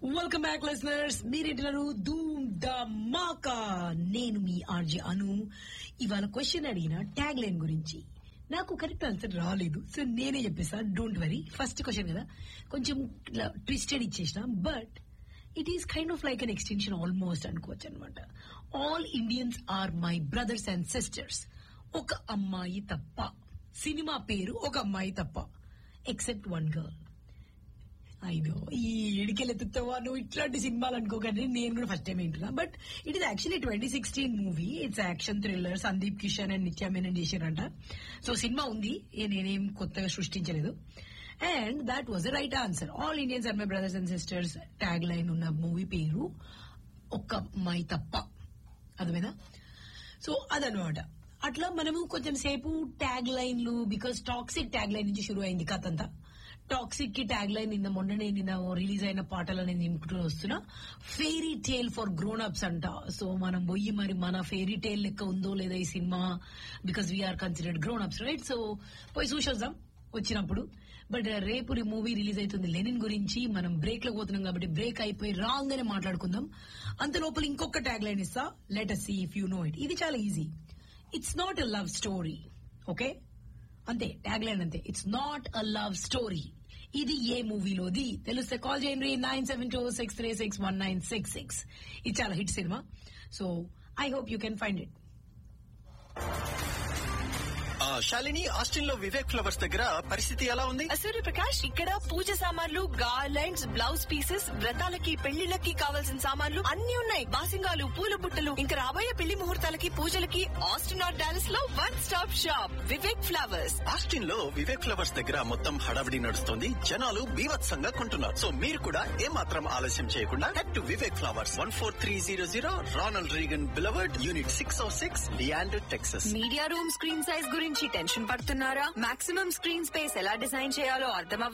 welcome back listeners మీరేంటున్నారు ధూమ్ the మాకా నేను మీ ఆర్జే అను ఇవాళ క్వశ్చన్ అడిగిన ట్యాగ్ లైన్ గురించి నాకు కరెక్ట్ ఆన్సర్ రాలేదు సో నేనే చెప్పేసా డోంట్ వరీ ఫస్ట్ క్వశ్చన్ కదా కొంచెం ట్విస్టెడ్ ఇచ్చేసిన but it is kind of like an extension almost అనుకోవచ్చు అనమాట all Indians are my brothers and sisters ఒక అమ్మాయి తప్ప సినిమా పేరు ఒక అమ్మాయి తప్ప ఎక్సెప్ట్ వన్ గర్ల్ అయ్యో ఈ ఎడికెళ్ళి ఎత్తుతావా నువ్వు ఇట్లాంటి సినిమాలు అనుకోకండి నేను కూడా ఫస్ట్ టైం వింటున్నా but it is actually twenty sixteen movie it's action thriller Sundeep Kishan and Nithya Menen చేశారంట సో సినిమా ఉంది ఏ నేనేం కొత్తగా సృష్టించలేదు and that was the right answer all Indians are my brothers and sisters tag line ఉన్న మూవీ పేరు ఒక్క అమ్మాయి తప్ప అర్థమైనా సో అదనమాట అట్లా మనము కొంచెం సేపు ట్యాగ్ లైన్లు బికాస్ టాక్సిక్ ట్యాగ్ లైన్ నుంచి షురు అయింది కథ అంతా టాక్సిక్ కి ట్యాగ్ లైన్ నిన్న మొన్ననే నిన్న రిలీజ్ అయిన పాటలు అనేది నింపుతూ వస్తున్నా fairy tale for grown ups అంట సో మనం పోయి మరి మన ఫెయిరీ టేల్ లెక్క ఉందో లేదా ఈ సినిమా because we are considered grown ups right so పోయి చూసొద్దాం వచ్చినప్పుడు బట్ రేపు మూవీ రిలీజ్ అవుతుంది లెనిన్ గురించి మనం బ్రేక్ లో పోతున్నాం కాబట్టి బ్రేక్ అయిపోయి రాంగ్ గానే మాట్లాడుకుందాం అంత లోపల ఇంకొక ట్యాగ్ లైన్ ఇస్తా let us see if you know it ఇది చాలా easy it's not a love story okay అంతే ట్యాగ్ లైన్ అంతే it's not a love story ఇది ఏ మూవీలోది తెలిస్తే కాల్ చేయండి nine seven two six three six one nine six six ఇది చాలా హిట్ సినిమా so I hope you can find it ah, Shalini Austin లో వివేక్ ఫ్లవర్స్ దగ్గర పరిస్థితి ఎలా ఉంది సూర్య ప్రకాష్ ఇక్కడ పూజ సామాన్లు గార్లెండ్స్ బ్లౌజ్ పీసెస్ వ్రతాలకి పెళ్లిళ్ళకి కావాల్సిన సామాన్లు అన్ని ఉన్నాయి బాసింగాలు పూల బుట్టలు ఇంకా రాబోయే పెళ్లి ముహూర్తాలకి పూజలకి ఆస్టిన్ ఆర్ డాలస్ లో one stop shop Vivek flowers Austin లో వివేక్ ఫ్లవర్స్ దగ్గర మొత్తం హడావిడి నడుస్తుంది జనాలు బీభత్సంగా కొంటున్నారు సో మీరు కూడా ఏమాత్రం ఆలస్యం చేయకుండా head to Vivek flowers one four three zero zero Ronald Reagan boulevard unit six O six Leander Texas media room screen size గురించి టెన్షన్ పడుతున్నారా మాక్సిమం స్క్రీన్ స్పేస్ ఎలా డిజైన్ చేయాలో అర్థం